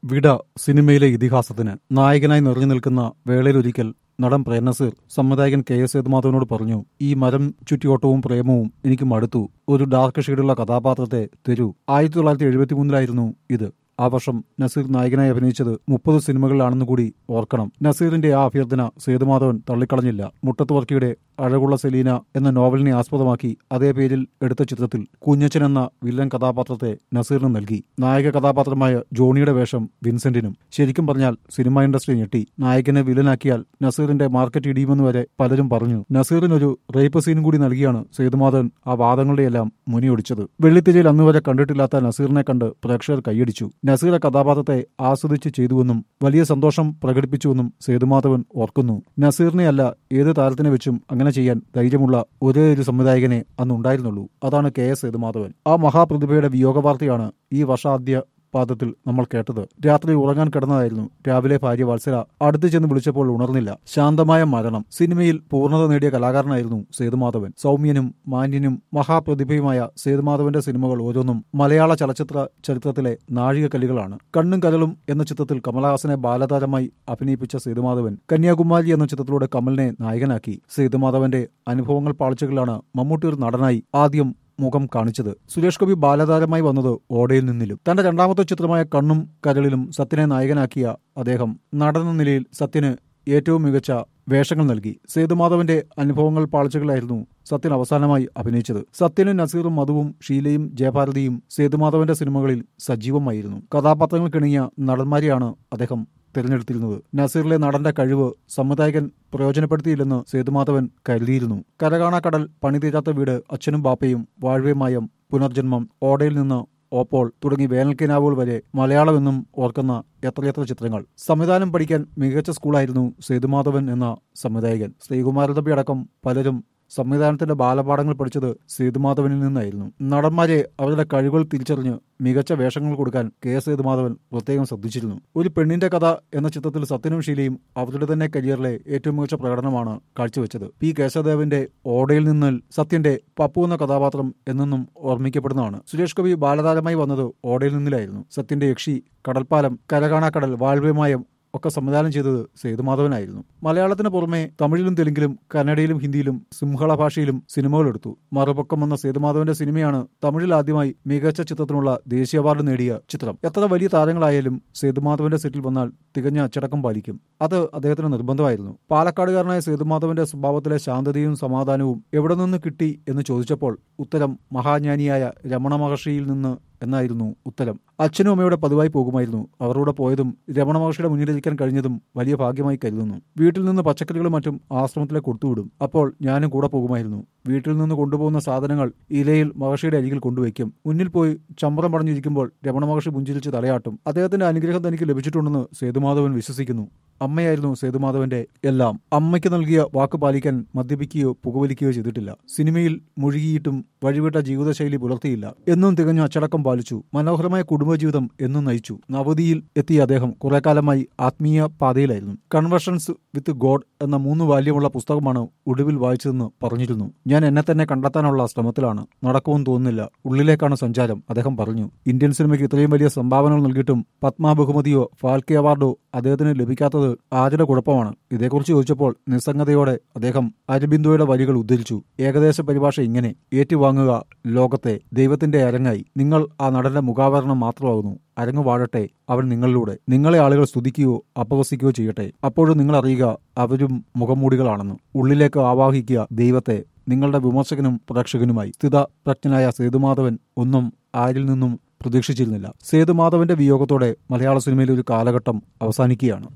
വിട സിനിമയിലെ ഇതിഹാസത്തിന് നായകനായി നിറഞ്ഞു നിൽക്കുന്ന വേളയിലൊരിക്കൽ നടൻ പ്രേംനസീർ സംവിധായകൻ കെ എസ് സേതുമാധവനോട് പറഞ്ഞു ഈ മരം ചുറ്റിയോട്ടവും പ്രേമവും എനിക്ക് മടുത്തു ഒരു ഡാർക്ക് ഷെയ്ഡുള്ള കഥാപാത്രത്തെ തരൂ ആയിരത്തി തൊള്ളായിരത്തി എഴുപത്തി മൂന്നിലായിരുന്നു ഇത് ആ വർഷം നസീർ നായകനായി അഭിനയിച്ചത് മുപ്പത് സിനിമകളിലാണെന്ന് കൂടി ഓർക്കണം നസീറിന്റെ ആ അഭ്യർത്ഥന സേതുമാധവൻ തള്ളിക്കളഞ്ഞില്ല മുട്ടത്ത് വർക്കിയുടെ അഴകുള്ള സെലീന എന്ന നോവലിനെ ആസ്പദമാക്കി അതേ പേരിൽ എടുത്ത ചിത്രത്തിൽ കുഞ്ഞച്ചൻ എന്ന വില്ലൻ കഥാപാത്രത്തെ നസീറിന് നൽകി നായക കഥാപാത്രമായ ജോണിയുടെ വേഷം വിൻസെന്റിനും ശരിക്കും പറഞ്ഞാൽ സിനിമ ഇൻഡസ്ട്രി ഞെട്ടി നായകനെ വില്ലനാക്കിയാൽ നസീറിന്റെ മാർക്കറ്റ് ഇടിയുമെന്ന് വരെ പലരും പറഞ്ഞു നസീറിനൊരു റേപ്പ് സീൻ കൂടി നൽകിയാണ് സേതുമാധവൻ ആ വാദങ്ങളുടെയെല്ലാം മുനിയൊടിച്ചത് വെള്ളിത്തിരയിൽ അന്നുവരെ കണ്ടിട്ടില്ലാത്ത നസീറിനെ കണ്ട് പ്രേക്ഷകർ കൈയടിച്ചു നസീറ കഥാപാത്രത്തെ ആസ്വദിച്ച് ചെയ്തുവെന്നും വലിയ സന്തോഷം പ്രകടിപ്പിച്ചുവെന്നും സേതുമാധവൻ ഓർക്കുന്നു നസീറിനെ അല്ല ഏത് താരത്തിനെ വെച്ചും അങ്ങനെ ചെയ്യാൻ ധൈര്യമുള്ള ഒരേ ഒരു സംവിധായകനെ അന്ന് ഉണ്ടായിരുന്നുള്ളൂ അതാണ് കെ എസ് സേതുമാധവൻ ആ മഹാപ്രതിഭയുടെ വിയോഗ വാർത്തയാണ് ഈ വർഷാദ്യ പാദത്തിൽ നമ്മൾ കേട്ടത് രാത്രി ഉറങ്ങാൻ കിടന്നതായിരുന്നു രാവിലെ ഭാര്യ വത്സല അടുത്ത് ചെന്ന് വിളിച്ചപ്പോൾ ഉണർന്നില്ല ശാന്തമായ മരണം സിനിമയിൽ പൂർണ്ണത നേടിയ കലാകാരനായിരുന്നു സേതുമാധവൻ സൗമ്യനും മാന്യനും മഹാപ്രതിഭയുമായ സേതുമാധവന്റെ സിനിമകൾ ഓരോന്നും മലയാള ചലച്ചിത്ര ചരിത്രത്തിലെ നാഴികക്കല്ലുകളാണ് കണ്ണും കരളും എന്ന ചിത്രത്തിൽ കമലഹാസനെ ബാലതാരമായി അഭിനയിപ്പിച്ച സേതുമാധവൻ കന്യാകുമാരി എന്ന ചിത്രത്തിലൂടെ കമലിനെ നായകനാക്കി സേതുമാധവന്റെ അനുഭവങ്ങൾ പാളിച്ചകളിലാണ് മമ്മൂട്ടി ഒരു നടനായി ആദ്യം മുഖം കാണിച്ചത് സുരേഷ് ഗോപി ബാലതാരമായി വന്നത് ഓടയിൽ നിന്നിലും തന്റെ രണ്ടാമത്തെ ചിത്രമായ കണ്ണും കരളിലും സത്യനെ നായകനാക്കിയ അദ്ദേഹം നടന്ന നിലയിൽ സത്യന് ഏറ്റവും മികച്ച വേഷങ്ങൾ നൽകി സേതുമാധവന്റെ അനുഭവങ്ങൾ പാളിച്ചകളായിരുന്നു സത്യൻ അവസാനമായി അഭിനയിച്ചത് സത്യനും നസീറും മധുവും ഷീലയും ജയഭാരതിയും സേതുമാധവന്റെ സിനിമകളിൽ സജീവമായിരുന്നു കഥാപാത്രങ്ങൾക്കിണങ്ങിയ നടന്മാരെയാണ് അദ്ദേഹം തിരഞ്ഞെടുത്തിരുന്നത് നസീറിലെ നടന്റെ കഴിവ് സംവിധായകൻ പ്രയോജനപ്പെടുത്തിയില്ലെന്ന് സേതുമാധവൻ കരുതിയിരുന്നു കരകാണാക്കടൽ പണിതീരാത്ത വീട് അച്ഛനും ബാപ്പയും വാഴ്വേമായം പുനർജന്മം ഓടയിൽ നിന്ന് ഓപ്പോൾ തുടങ്ങി വേനൽക്കിനാവുകൾ വരെ മലയാളമെന്നും ഓർക്കുന്ന എത്രയെത്ര ചിത്രങ്ങൾ സംവിധാനം പഠിക്കാൻ മികച്ച സ്കൂളായിരുന്നു സേതുമാധവൻ എന്ന സംവിധായകൻ ശ്രീകുമാരതമ്പി അടക്കം പലരും സംവിധാനത്തിന്റെ ബാലപാഠങ്ങൾ പഠിച്ചത് സേതുമാധവനിൽ നിന്നായിരുന്നു നടന്മാരെ അവരുടെ കഴിവുകൾ തിരിച്ചറിഞ്ഞ് മികച്ച വേഷങ്ങൾ കൊടുക്കാൻ കെ എസ് സേതുമാധവൻ പ്രത്യേകം ശ്രദ്ധിച്ചിരുന്നു ഒരു പെണ്ണിന്റെ കഥ എന്ന ചിത്രത്തിൽ സത്യനും ശീലയും അവരുടെ തന്നെ കരിയറിലെ ഏറ്റവും മികച്ച പ്രകടനമാണ് കാഴ്ചവെച്ചത് പി കേശവദേവന്റെ ഓടയിൽ നിന്നിൽ സത്യന്റെ പപ്പു എന്ന കഥാപാത്രം എന്നെന്നും ഓർമ്മിക്കപ്പെടുന്നതാണ് സുരേഷ് ഗോപി ബാലതാരമായി വന്നത് ഓടയിൽ നിന്നിലായിരുന്നു സത്യന്റെ യക്ഷി കടൽപ്പാലം കരകാണാക്കടൽ വാഴ്വ്യമായം ഒക്കെ സംവിധാനം ചെയ്തത് സേതുമാധവനായിരുന്നു മലയാളത്തിന് പുറമെ തമിഴിലും തെലുങ്കിലും കന്നഡയിലും ഹിന്ദിയിലും സിംഹള ഭാഷയിലും സിനിമകൾ എടുത്തു മറുപക്കം എന്ന സേതുമാധവന്റെ സിനിമയാണ് തമിഴിൽ ആദ്യമായി മികച്ച ചിത്രത്തിനുള്ള ദേശീയ അവാർഡ് നേടിയ ചിത്രം എത്ര വലിയ താരങ്ങളായാലും സേതുമാധവന്റെ സെറ്റിൽ വന്നാൽ തികഞ്ഞ അച്ചടക്കം പാലിക്കും അത് അദ്ദേഹത്തിന് നിർബന്ധമായിരുന്നു പാലക്കാടുകാരനായ സേതുമാധവന്റെ സ്വഭാവത്തിലെ ശാന്തതയും സമാധാനവും എവിടെ നിന്ന് കിട്ടി എന്ന് ചോദിച്ചപ്പോൾ ഉത്തരം മഹാജ്ഞാനിയായ രമണ മഹർഷിയിൽ നിന്ന് എന്നായിരുന്നു ഉത്തരം അച്ഛനും അമ്മയുടെ പതിവായി പോകുമായിരുന്നു അവരോട് പോയതും രമണ മഹർഷിയുടെ മുന്നിലിരിക്കാൻ കഴിഞ്ഞതും വലിയ ഭാഗ്യമായി കരുതുന്നു വീട്ടിൽ നിന്ന് പച്ചക്കറികളും മറ്റും ആശ്രമത്തിലേക്ക് കൊടുത്തുവിടും അപ്പോൾ ഞാനും കൂടെ പോകുമായിരുന്നു വീട്ടിൽ നിന്ന് കൊണ്ടുപോകുന്ന സാധനങ്ങൾ ഇലയിൽ മഹർഷിയുടെ അരികിൽ കൊണ്ടുവയ്ക്കും മുന്നിൽ പോയി ചമ്പറം പറഞ്ഞിരിക്കുമ്പോൾ രമണ മഹർഷി പുഞ്ചിരിച്ച് തലയാട്ടും അദ്ദേഹത്തിന്റെ അനുഗ്രഹം തനിക്ക് ലഭിച്ചിട്ടുണ്ടെന്ന് സേതുമാധവൻ വിശ്വസിക്കുന്നു അമ്മയായിരുന്നു സേതുമാധവന്റെ എല്ലാം അമ്മയ്ക്ക് നൽകിയ വാക്ക് പാലിക്കാൻ മദ്യപിക്കുകയോ പുകവലിക്കുകയോ ചെയ്തിട്ടില്ല സിനിമയിൽ മുഴുകിയിട്ടും വഴിവിട്ട ജീവിതശൈലി പുലർത്തിയില്ല എന്നും തികഞ്ഞ അച്ചടക്കം പാലിച്ചു മനോഹരമായ കുടുംബജീവിതം എന്നും നയിച്ചു നവതിയിൽ എത്തിയ അദ്ദേഹം കുറെ കാലമായി ആത്മീയ പാതയിലായിരുന്നു കൺവെർഷൻസ് വിത്ത് ഗോഡ് എന്ന മൂന്ന് വാല്യമുള്ള പുസ്തകമാണ് ഒടുവിൽ വായിച്ചതെന്ന് പറഞ്ഞിരുന്നു ഞാൻ എന്നെ തന്നെ കണ്ടെത്താനുള്ള ശ്രമത്തിലാണ് നടക്കുമെന്ന് തോന്നുന്നില്ല ഉള്ളിലേക്കാണ് സഞ്ചാരം അദ്ദേഹം പറഞ്ഞു ഇന്ത്യൻ സിനിമയ്ക്ക് ഇത്രയും വലിയ സംഭാവനകൾ നൽകിയിട്ടും പത്മ ബഹുമതിയോ ഫാൽക്കെ അവാർഡോ അദ്ദേഹത്തിന് ലഭിക്കാത്തത് ആരുടെ കുഴപ്പമാണ് ഇതേക്കുറിച്ച് ചോദിച്ചപ്പോൾ നിസ്സംഗതയോടെ അദ്ദേഹം അരബിന്ദുയുടെ വരികൾ ഉദ്ധരിച്ചു ഏകദേശ പരിഭാഷ ഇങ്ങനെ ഏറ്റുവാങ്ങുക ലോകത്തെ ദൈവത്തിന്റെ അരങ്ങായി നിങ്ങൾ ആ നടന്റെ മുഖാവരണം മാത്രമാകുന്നു അരങ്ങ് വാഴട്ടെ അവൻ നിങ്ങളിലൂടെ നിങ്ങളെ ആളുകൾ സ്തുതിക്കുകയോ അപവസിക്കുകയോ ചെയ്യട്ടെ അപ്പോഴും നിങ്ങൾ അറിയുക അവരും മുഖംമൂടികളാണെന്ന് ഉള്ളിലേക്ക് ആവാഹിക്കുക ദൈവത്തെ നിങ്ങളുടെ വിമർശകനും പ്രേക്ഷകനുമായി സ്ഥിത പ്രജ്ഞനായ സേതുമാധവൻ ഒന്നും ആരിൽ നിന്നും പ്രതീക്ഷിച്ചിരുന്നില്ല സേതുമാധവന്റെ വിയോഗത്തോടെ മലയാള സിനിമയിലെ ഒരു കാലഘട്ടം അവസാനിക്കുകയാണ്